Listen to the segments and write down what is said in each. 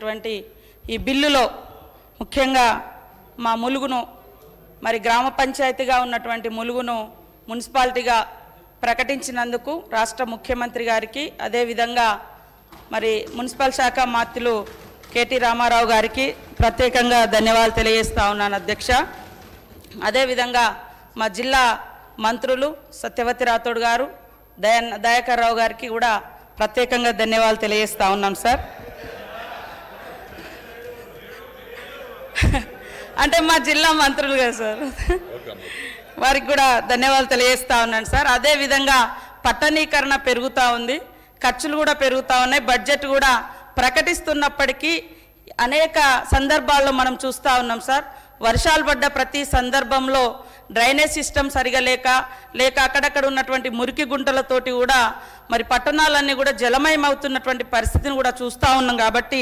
చేసినటువంటి ఈ బిల్లులో ముఖ్యంగా మా ములుగును మరి గ్రామ పంచాయతీగా ఉన్నటువంటి ములుగును మున్సిపాలిటీగా ప్రకటించినందుకు రాష్ట్ర ముఖ్యమంత్రి గారికి అదేవిధంగా మరి మున్సిపల్ శాఖ మాత్రులు కేటీ రామారావు గారికి ప్రత్యేకంగా ధన్యవాదాలు తెలియజేస్తా ఉన్నాను అధ్యక్ష అదేవిధంగా మా జిల్లా మంత్రులు సత్యవతి రాథోడ్ గారు దయా దయాకర్ రావు గారికి కూడా ప్రత్యేకంగా ధన్యవాదాలు తెలియజేస్తా ఉన్నాం సార్ అంటే మా జిల్లా మంత్రులు కదా సార్ వారికి కూడా ధన్యవాదాలు తెలియజేస్తా ఉన్నాను సార్ అదే విధంగా పట్టణీకరణ పెరుగుతూ ఉంది ఖర్చులు కూడా పెరుగుతూ ఉన్నాయి బడ్జెట్ కూడా ప్రకటిస్తున్నప్పటికీ అనేక సందర్భాల్లో మనం చూస్తూ ఉన్నాం సార్ వర్షాలు పడ్డ ప్రతి సందర్భంలో డ్రైనేజ్ సిస్టమ్ సరిగా లేక లేక అక్కడక్కడ ఉన్నటువంటి మురికి గుంటలతోటి కూడా మరి పట్టణాలన్నీ కూడా జలమయం అవుతున్నటువంటి పరిస్థితిని కూడా చూస్తూ ఉన్నాం కాబట్టి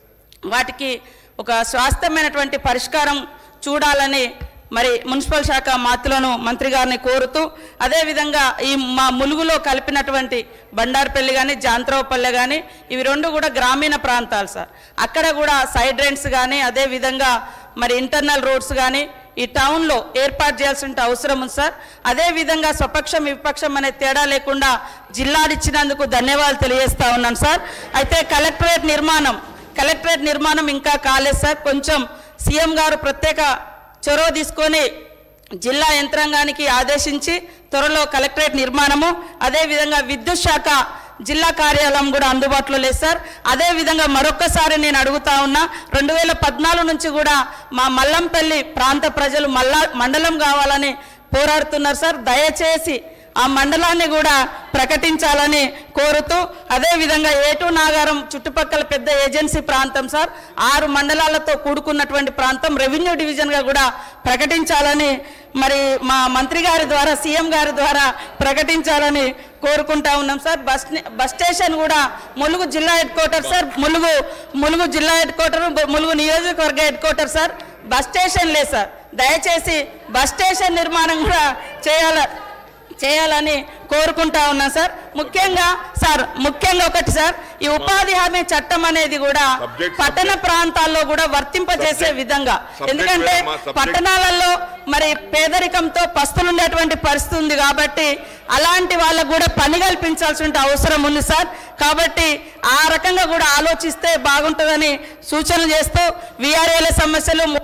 వాటికి ఒక స్వాస్థ్యమైనటువంటి పరిష్కారం చూడాలని మరి మున్సిపల్ శాఖ మాతులను మంత్రి గారిని కోరుతూ అదేవిధంగా ఈ మా ములుగులో కలిపినటువంటి బండార్పల్లి కానీ జాంత్రావుపల్లె కానీ ఇవి రెండు కూడా గ్రామీణ ప్రాంతాలు సార్ అక్కడ కూడా సైడ్ రెంట్స్ కానీ అదేవిధంగా మరి ఇంటర్నల్ రోడ్స్ కానీ ఈ టౌన్లో ఏర్పాటు చేయాల్సిన అవసరం ఉంది సార్ అదేవిధంగా స్వపక్షం విపక్షం అనే తేడా లేకుండా జిల్లాలు ఇచ్చినందుకు ధన్యవాదాలు తెలియజేస్తా ఉన్నాను సార్ అయితే కలెక్టరేట్ నిర్మాణం కలెక్టరేట్ నిర్మాణం ఇంకా కాలేదు సార్ కొంచెం సీఎం గారు ప్రత్యేక చొరవ తీసుకొని జిల్లా యంత్రాంగానికి ఆదేశించి త్వరలో కలెక్టరేట్ నిర్మాణము అదేవిధంగా విద్యుత్ శాఖ జిల్లా కార్యాలయం కూడా అందుబాటులో లేదు సార్ అదేవిధంగా మరొక్కసారి నేను అడుగుతా ఉన్నా రెండు వేల పద్నాలుగు నుంచి కూడా మా మల్లంపల్లి ప్రాంత ప్రజలు మల్లా మండలం కావాలని పోరాడుతున్నారు సార్ దయచేసి ఆ మండలాన్ని కూడా ప్రకటించాలని కోరుతూ అదేవిధంగా ఏటూ నాగారం చుట్టుపక్కల పెద్ద ఏజెన్సీ ప్రాంతం సార్ ఆరు మండలాలతో కూడుకున్నటువంటి ప్రాంతం రెవెన్యూ డివిజన్గా కూడా ప్రకటించాలని మరి మా మంత్రి గారి ద్వారా సీఎం గారి ద్వారా ప్రకటించాలని కోరుకుంటా ఉన్నాం సార్ బస్ ని- బస్ స్టేషన్ కూడా ములుగు జిల్లా headquarter sir Mulugu Mulugu జిల్లా హెడ్ క్వార్టర్ ములుగు నియోజకవర్గ headquarter sir bus station లేదు సార్ దయచేసి బస్ స్టేషన్ నిర్మాణం కూడా చేయాల చేయాలని కోరుకుంటా ఉన్నా సార్ ముఖ్యంగా సార్ ముఖ్యంగా ఒకటి సార్ ఈ ఉపాధి హామీ చట్టం అనేది కూడా Subject, పట్టణ ప్రాంతాల్లో కూడా వర్తింపజేసే Subject. విధంగా Subject ఎందుకంటే వేరమ్మా, subject. పట్టణాలలో మరి పేదరికంతో పస్తులు ఉండేటువంటి పరిస్థితి ఉంది కాబట్టి అలాంటి వాళ్ళకు కూడా పని కల్పించాల్సిన అవసరం ఉంది సార్ కాబట్టి ఆ రకంగా కూడా ఆలోచిస్తే బాగుంటుందని సూచనలు చేస్తూ విఆర్ఏల సమస్యలు